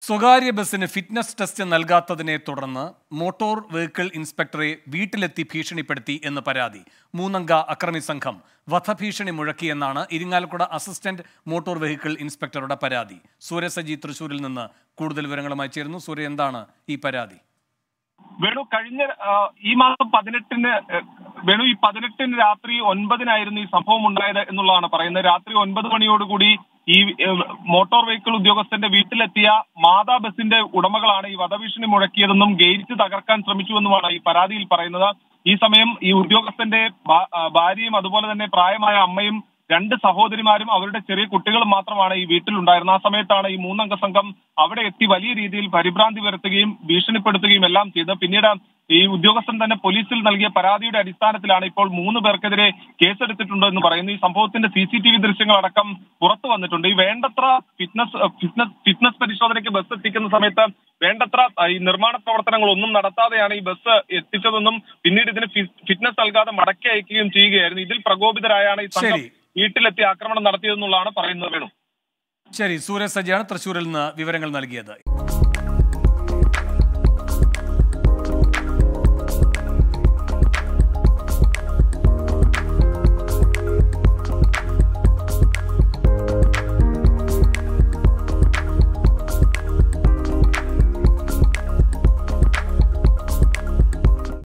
സ്വകാര്യ ബസ്സിന് fitness test നൽകാത്തതിനെ തുടർന്ന് മോട്ടോർ വെഹിക്കിൾ ഇൻസ്പെക്ടറെ വീട്ടിലെത്തി ഭീഷണിപ്പെടുത്തി എന്ന് പരാതി മൂന്നംഗ അക്രമി സംഘം വധഭീഷണി മുഴക്കിയെന്നാണ് ഇരിങ്ങാലക്കുട അസിസ്റ്റന്റ് മോട്ടോർ വെഹിക്കിൾ ഇൻസ്പെക്ടറുടെ പരാതി സൂര്യ സജി തൃശൂരിൽ നിന്ന് കൂടുതൽ വിവരങ്ങളുമായി ചേരുന്നു സൂര്യ എന്താണ് ഈ പരാതി വേണു കഴിഞ്ഞ ആ, ഈ മാസം പതിനെട്ടിന് ഏഹ്, വേണു ഈ പതിനെട്ടിന് രാത്രി ഒൻപതിനായിരുന്നു ഈ സംഭവം ഉണ്ടായത് എന്നുള്ളതാണ് പറയുന്നത് രാത്രി ഒൻപത് മണിയോടുകൂടി ഈ ഏഹ്, മോട്ടോർ വെഹിക്കിൾ ഉദ്യോഗസ്ഥന്റെ വീട്ടിലെത്തിയ മാതാ ബസിന്റെ ഉടമകളാണ് ഈ വധഭീഷണി മുഴക്കിയതെന്നും ഗേറ്റ് തകർക്കാൻ ശ്രമിച്ചുവെന്നുമാണ് ഈ പരാതിയിൽ പറയുന്നത് ഈ സമയം ഈ ഉദ്യോഗസ്ഥന്റെ ഭാ- ആ, ഭാര്യയും അതുപോലെ തന്നെ പ്രായമായ അമ്മയും രണ്ട് സഹോദരിമാരും അവരുടെ ചെറിയ കുട്ടികളും മാത്രമാണ് ഈ വീട്ടിലുണ്ടായിരുന്നത് ആ സമയത്താണ് ഈ മൂന്നംഗ സംഘം അവിടെ എത്തി വലിയ രീതിയിൽ പരിഭ്രാന്തി വരുത്തുകയും ഭീഷണിപ്പെടുത്തുകയും എല്ലാം ചെയ്തത് പിന്നീട് ഈ ഉദ്യോഗസ്ഥൻ തന്നെ പോലീസിൽ നൽകിയ പരാതിയുടെ അടിസ്ഥാനത്തിലാണ് ഇപ്പോൾ മൂന്ന് പേർക്കെതിരെ കേസെടുത്തിട്ടുണ്ട് എന്ന് പറയുന്നു ഈ സംഭവത്തിന്റെ സി സി ടി വി ദൃശ്യങ്ങളടക്കം പുറത്തു വന്നിട്ടുണ്ട് ഈ വേണ്ടത്ര ഫിറ്റ്നസ് ഫിറ്റ്നസ് ഫിറ്റ്നസ് പരിശോധനയ്ക്ക് ബസ് എത്തിക്കുന്ന സമയത്ത് വേണ്ടത്ര ആ, ഈ നിർമ്മാണ പ്രവർത്തനങ്ങൾ ഒന്നും നടത്താതെയാണ് ഈ ബസ് എത്തിച്ചതെന്നും പിന്നീട് ഇതിന് ഫി- ഫിറ്റ്നസ് നൽകാതെ മടക്കി അയക്കുകയും ചെയ്യുകയായിരുന്നു ഇതിൽ പ്രകോപിതരായാണ് ഈ സംഘം ശരി. വീട്ടിലെത്തി ആക്രമണം നടത്തിയതെന്നുള്ളതാണ് പറയുന്നത് വേണു ശരി സൂര്യ സജിയാണ് തൃശൂരിൽ നിന്ന് വിവരങ്ങൾ നൽകിയത്